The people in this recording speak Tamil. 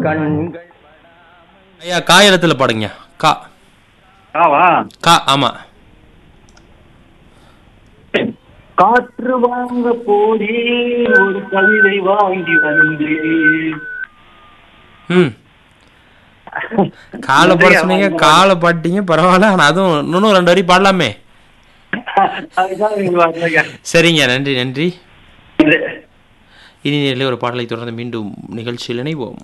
கண்கள் ஐயா காயலத்தில் பாடுங்க கா ஆவா கா ஆமா காற்று வாங்க போதே ஒரு கவிதை வாங்கி வந்தேன் ம் காலை பாட சொன்னீங்க காலை பாட்டீங்க பரவாயில்ல ஆனா அதுவும் இன்னும் ரெண்டு வரி பாடலாமே அதுதான் எனக்கு வரலைங்க. சரிங்க நன்றி நன்றி இது. இனி நேரிலே ஒரு பாடலை தொடர்ந்து மீண்டும் நிகழ்ச்சியில் இணைவோம்